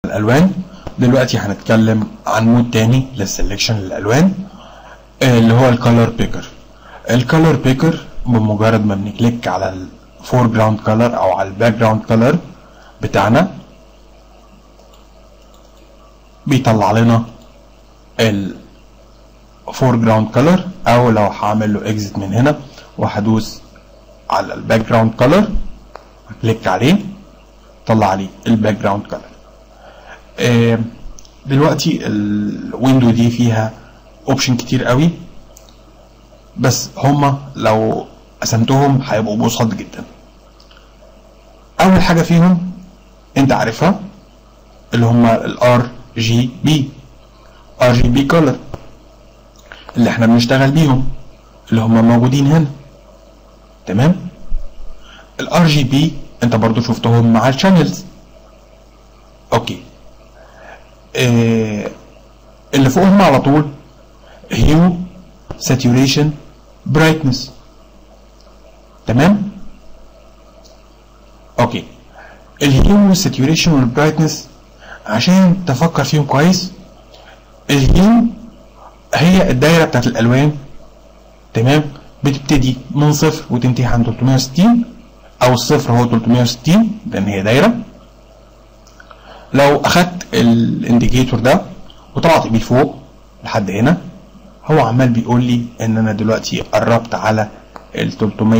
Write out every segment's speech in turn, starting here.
الالوان دلوقتي هنتكلم عن مود تاني للسلكشن للالوان آه، اللي هو الكالر بيكر الكالر بيكر بمجرد ما بنكليك على الفور جراوند كلر او على الباك جراوند كلر بتاعنا بيطلع لنا الفور جراوند كلر او لو هعمل له اكزit من هنا وهدوس على الباك جراوند كلر كليك عليه طلع لي الباك جراوند كلر دلوقتي الويندو دي فيها اوبشن كتير قوي بس هما لو قسمتهم هيبقوا بساط جدا اول حاجه فيهم انت عارفها اللي هما الار جي بي ار جي بي كولر اللي احنا بنشتغل بيهم اللي هما موجودين هنا تمام الار جي بي انت برضو شفتهم مع الشانلز اوكي اه اللي فوقهم على طول هيو ساتوريشن برايتنس تمام اوكي الهيو والساتوريشن والبرايتنس عشان تفكر فيهم كويس الهيو هي الدايره بتاعت الالوان تمام بتبتدي من صفر وتنتهي عند 360 او الصفر هو 360 لان هي دايره لو اخدت الانديكيتور ده وطلعت بيه فوق لحد هنا هو عمال بيقول لي ان انا دلوقتي قربت على ال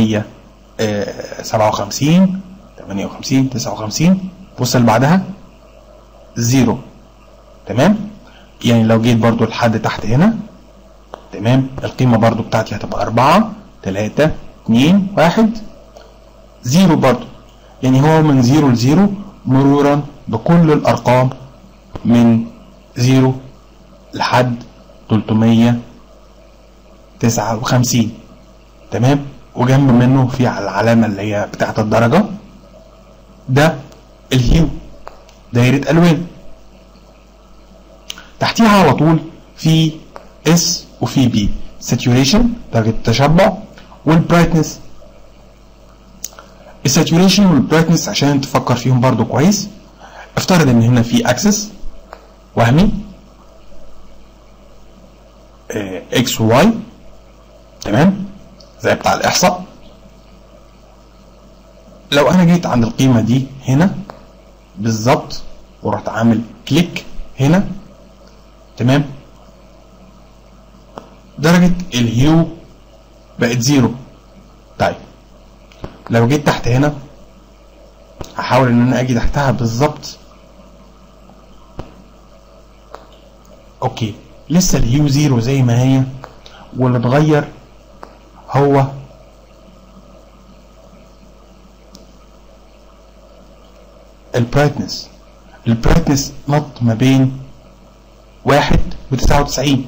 357 58 59 بص اللي بعدها زيرو تمام يعني لو جيت برضو لحد تحت هنا تمام القيمة برضو بتاعتي هتبقى أربعة تلاتة اتنين واحد زيرو برضو يعني هو من زيرو لزيرو مرورا بكل الأرقام من زيرو لحد تلتمية تسعة وخمسين تمام وجنب منه في العلامة اللي هي بتاعت الدرجة ده الهيو دايرة ألوان تحتيها على طول في اس وفي بي saturation درجة التشبع والبرايتنس الساتوريشن والبرايتنس عشان تفكر فيهم برضو كويس افترض ان هنا في اكسس وهمي اكس وواي تمام زي بتاع الاحصاء لو انا جيت عند القيمة دي هنا بالظبط ورحت عامل كليك هنا تمام درجة الهيو بقت زيرو طيب لو جيت تحت هنا هحاول ان انا اجي تحتها بالظبط اوكي لسه الهيو زيرو زي ما هي واللي اتغير هو البرايتنس البرايتنس نط ما بين واحد وتسعة وتسعين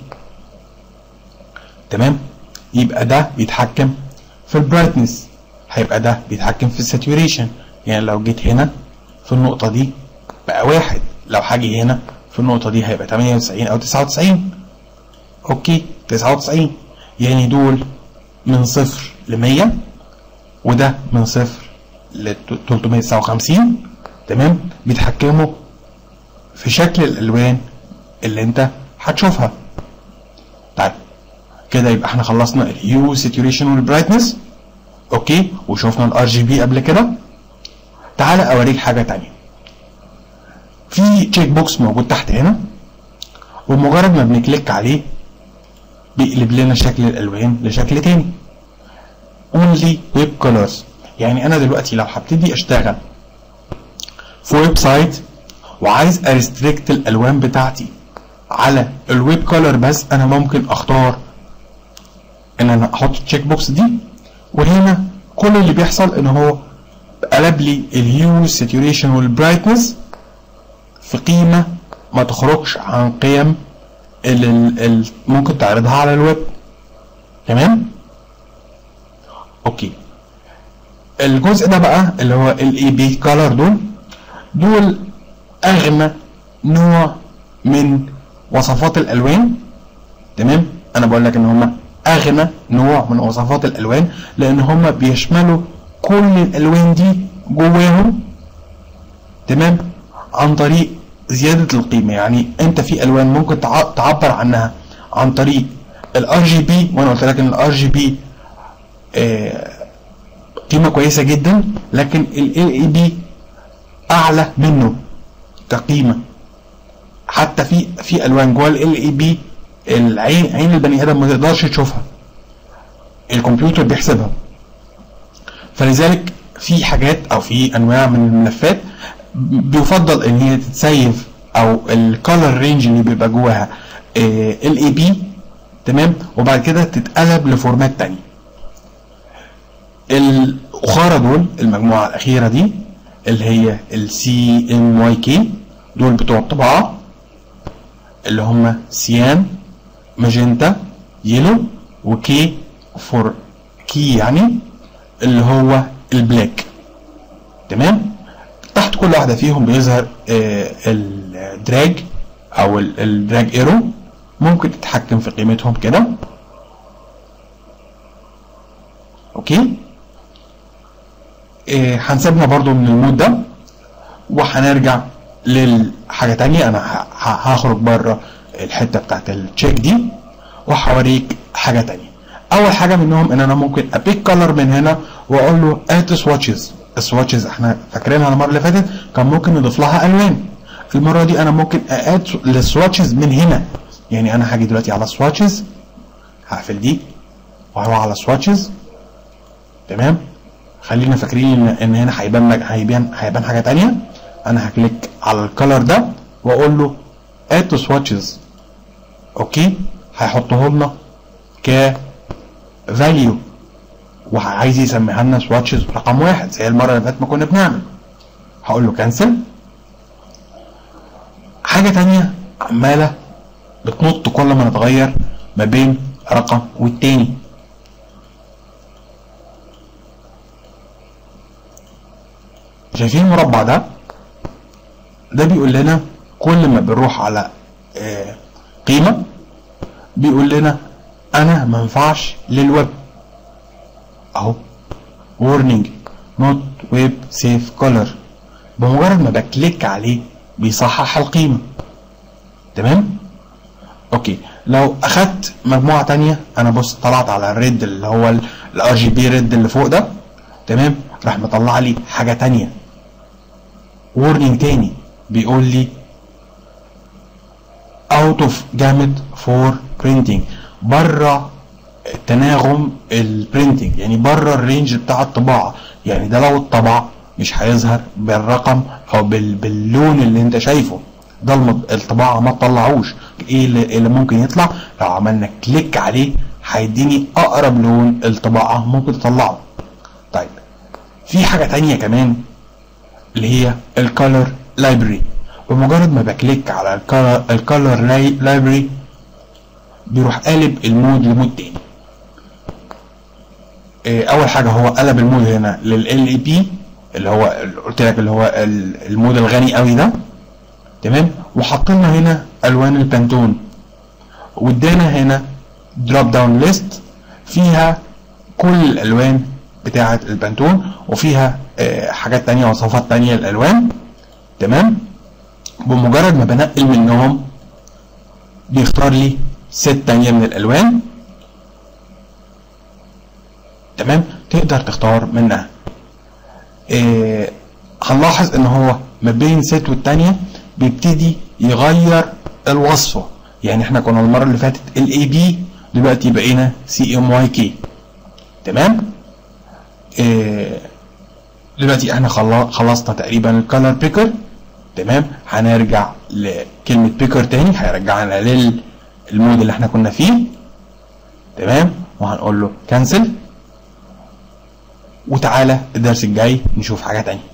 تمام يبقى ده بيتحكم في البرايتنس هيبقى ده بيتحكم في الساتوريشن يعني لو جيت هنا في النقطة دي بقى واحد لو هاجي هنا في النقطة دي هيبقى 98 أو 99 أوكي 99 يعني دول من صفر ل 100 وده من صفر ل 359 تمام بيتحكموا في شكل الألوان اللي أنت هتشوفها طيب كده يبقى احنا خلصنا الهيو ساتوريشن والبرايتنس اوكي وشوفنا الار جي بي قبل كده تعالى اوريك حاجه تانية في تشيك بوكس موجود تحت هنا ومجرد ما بنكليك عليه بيقلب لنا شكل الالوان لشكل تاني only web colors يعني انا دلوقتي لو هبتدي اشتغل في ويب سايت وعايز اريستريكت الالوان بتاعتي على الويب كولر بس انا ممكن اختار ان انا احط التشيك بوكس دي وهنا كل اللي بيحصل ان هو قلب لي الهيو ساتوريشن والبرايتنس في قيمه ما تخرجش عن قيم اللي ممكن تعرضها على الويب تمام اوكي الجزء ده بقى اللي هو الاي بي كولر دول دول اغنى نوع من وصفات الالوان تمام انا بقول لك ان هم اغنى نوع من وصفات الالوان لان هم بيشملوا كل الالوان دي جواهم تمام عن طريق زياده القيمه يعني انت في الوان ممكن تع- تعبر عنها عن طريق الار جي بي وانا قلت لك ان الار جي بي قيمه كويسه جدا لكن ال اي بي اعلى منه كقيمه حتى في في الوان جوه ال اي بي العين عين البني ادم ما تقدرش تشوفها الكمبيوتر بيحسبها فلذلك في حاجات او في انواع من الملفات بيفضل ان هي تتسيف او الكالر رينج اللي بيبقى جواها ال اي بي تمام وبعد كده تتقلب لفورمات تاني الاخرى دول المجموعه الاخيره دي اللي هي السي ام واي كي دول بتوع الطباعه اللي هم سيان ماجنتا يلو وكي فور كي يعني اللي هو البلاك تمام تحت كل واحده فيهم بيظهر آه الدراج او ال- الدراج ايرو ممكن تتحكم في قيمتهم كده اوكي آه هنسيبنا برضو من المود ده وهنرجع للحاجه تانية انا ه- ه- هخرج بره الحته بتاعت التشيك دي وهوريك حاجه تانية اول حاجه منهم ان انا ممكن ابيك كلر من هنا واقول له اد سواتشز السواتشز احنا فاكرينها المره اللي فاتت كان ممكن نضيف لها الوان المره دي انا ممكن اد للسواتشز من هنا يعني انا هاجي دلوقتي على سواتشز هقفل دي وهروح على سواتشز تمام خلينا فاكرين ان ان هنا هيبان لك هيبان هيبان حاجه تانية انا هكليك على الكلر ده واقول له اد تو سواتشز اوكي هيحطه لنا ك فاليو وعايز يسميها لنا سواتشز رقم واحد زي المره اللي فاتت ما كنا بنعمل هقول له كانسل حاجه تانية عماله بتنط كل ما نتغير ما بين رقم والتاني شايفين المربع ده ده بيقول لنا كل ما بنروح على آه، قيمه بيقول لنا انا ما ينفعش للويب اهو warning not web safe color بمجرد ما بكليك عليه بيصحح القيمه تمام اوكي لو اخدت مجموعه تانية انا بص طلعت على الريد اللي هو الار جي بي ريد اللي فوق ده تمام راح مطلع لي حاجه تانية warning تاني بيقول لي out of gamut for printing بره تناغم البرينتنج يعني بره الرينج بتاع الطباعه يعني ده لو الطبع مش هيظهر بالرقم او بال... باللون اللي انت شايفه ده الم- الطباعه ما تطلعوش ايه اللي, اللي ممكن يطلع لو عملنا كليك عليه هيديني اقرب لون الطباعه ممكن تطلعه طيب في حاجه تانية كمان اللي هي الكالر لايبرري بمجرد ما بكليك على الكالر لايبرري بيروح قالب المود لمود تاني إيه، اول حاجه هو قلب المود هنا لل اي بي اللي هو اللي قلت لك اللي هو ال- المود الغني قوي ده تمام وحط لنا هنا الوان البانتون وادانا هنا دروب داون ليست فيها كل الالوان بتاعه البانتون وفيها آه، حاجات تانية وصفات تانية للالوان تمام بمجرد ما بنقل منهم بيختار لي ست تانية من الالوان تمام تقدر تختار منها إيه هنلاحظ ان هو ما بين ست والتانية بيبتدي يغير الوصفة يعني احنا كنا المرة اللي فاتت ال اي بي دلوقتي بقينا سي ام واي كي تمام إيه دلوقتي احنا خلا- خلصنا تقريبا الكالر بيكر تمام هنرجع لكلمة بيكر تاني هيرجعنا للمود اللي احنا كنا فيه تمام وهنقول له كانسل وتعالى الدرس الجاي نشوف حاجة تانية